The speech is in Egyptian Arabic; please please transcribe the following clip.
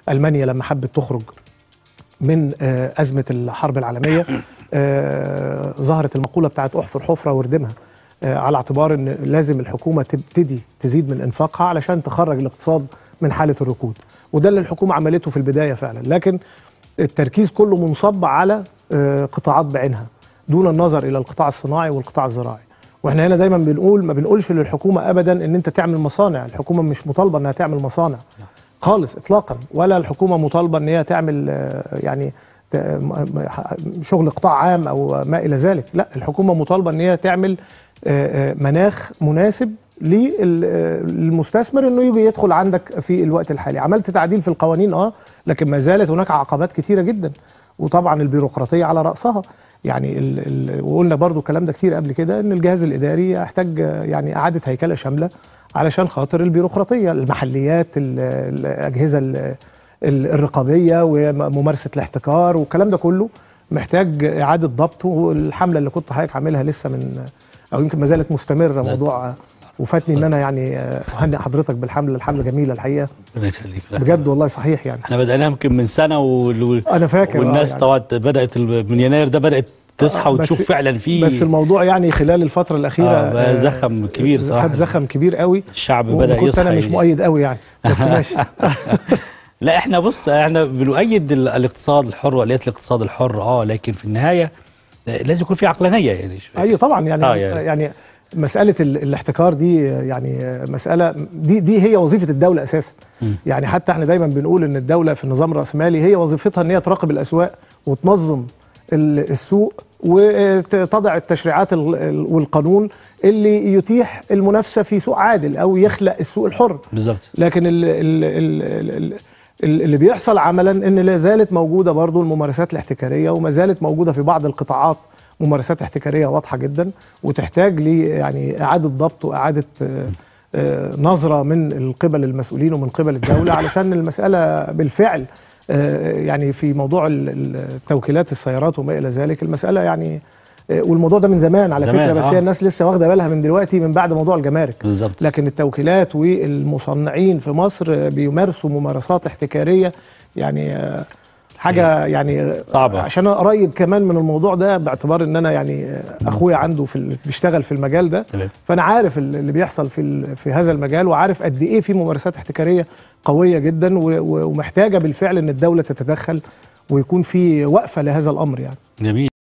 المانيا لما حبت تخرج من آه، ازمه الحرب العالميه آه، ظهرت المقوله بتاعت احفر حفره واردمها آه، على اعتبار ان لازم الحكومه تبتدي تزيد من انفاقها علشان تخرج الاقتصاد من حاله الركود وده اللي الحكومه عملته في البدايه فعلا لكن التركيز كله منصب على آه، قطاعات بعينها دون النظر الى القطاع الصناعي والقطاع الزراعي واحنا هنا دايما بنقول ما بنقولش للحكومه ابدا ان انت تعمل مصانع الحكومه مش مطالبه انها تعمل مصانع خالص اطلاقا ولا الحكومه مطالبه ان هي تعمل آه، يعني ت- م- م- شغل قطاع عام او ما الى ذلك لا الحكومه مطالبه ان هي تعمل آه، آه، مناخ مناسب للمستثمر انه يجي يدخل عندك في الوقت الحالي عملت تعديل في القوانين اه لكن ما زالت هناك عقبات كتيره جدا وطبعا البيروقراطيه على راسها يعني ال ال وقلنا برضو الكلام ده كتير قبل كده ان الجهاز الاداري يحتاج آه، يعني اعاده هيكله شامله علشان خاطر البيروقراطيه المحليات ال- الاجهزه ال- ال- الرقابيه وممارسه الاحتكار والكلام ده كله محتاج اعاده ضبط والحمله اللي كنت حضرتك عاملها لسه من او يمكن ما زالت مستمره موضوع وفاتني ان انا يعني آه، اهنئ حضرتك بالحمله الحمله جميله الحقيقه ربنا يخليك بجد والله صحيح يعني احنا بدأناها يمكن من سنة وال... انا فاكر آه والناس يعني. طبعا بدأت ال- من يناير ده بدأت تصحى آه، بس- وتشوف فعلا في بس الموضوع يعني خلال الفتره الاخيره آه، بقى آه، زخم كبير صراحة خد زخم كبير قوي الشعب بدأ وكنت يصحى انا مش مؤيد قوي يعني بس ماشي لا احنا بص احنا بنؤيد ال- الاقتصاد الحر وآلية الاقتصاد الحر اه لكن في النهاية آه، لازم يكون في عقلانية يعني شوية. ايوه طبعا يعني آه، يعني, يعني. يعني مساله ال- الاحتكار دي يعني مساله دي دي هي وظيفه الدوله اساسا يعني حتى احنا دايما بنقول ان الدوله في النظام الراسمالي هي وظيفتها ان هي تراقب الاسواق وتنظم ال- السوق وتضع التشريعات ال- ال- والقانون اللي يتيح المنافسه في سوق عادل او يخلق السوق الحر بالظبط لكن ال ال ال ال ال اللي بيحصل عملا ان لا زالت موجوده برضو الممارسات الاحتكاريه وما زالت موجوده في بعض القطاعات ممارسات احتكاريه واضحه جدا وتحتاج ل يعني اعاده ضبط واعاده آه، آه، نظره من قبل المسؤولين ومن قبل الدوله علشان المساله بالفعل آه، يعني في موضوع ال- ال- التوكيلات السيارات وما الى ذلك المساله يعني آه، والموضوع ده من زمان على زمان، فكره بس آه. هي الناس لسه واخده بالها من دلوقتي من بعد موضوع الجمارك بالظبط لكن التوكيلات والمصنعين في مصر بيمارسوا ممارسات احتكاريه يعني آه، حاجه يعني صعبة. عشان انا قريب كمان من الموضوع ده باعتبار ان انا يعني آه، اخويا عنده في ال- بيشتغل في المجال ده تمام فانا عارف ال- اللي بيحصل في ال- في هذا المجال وعارف قد ايه في ممارسات احتكاريه قويه جدا و- و- ومحتاجه بالفعل ان الدوله تتدخل ويكون في وقفه لهذا الامر يعني جميل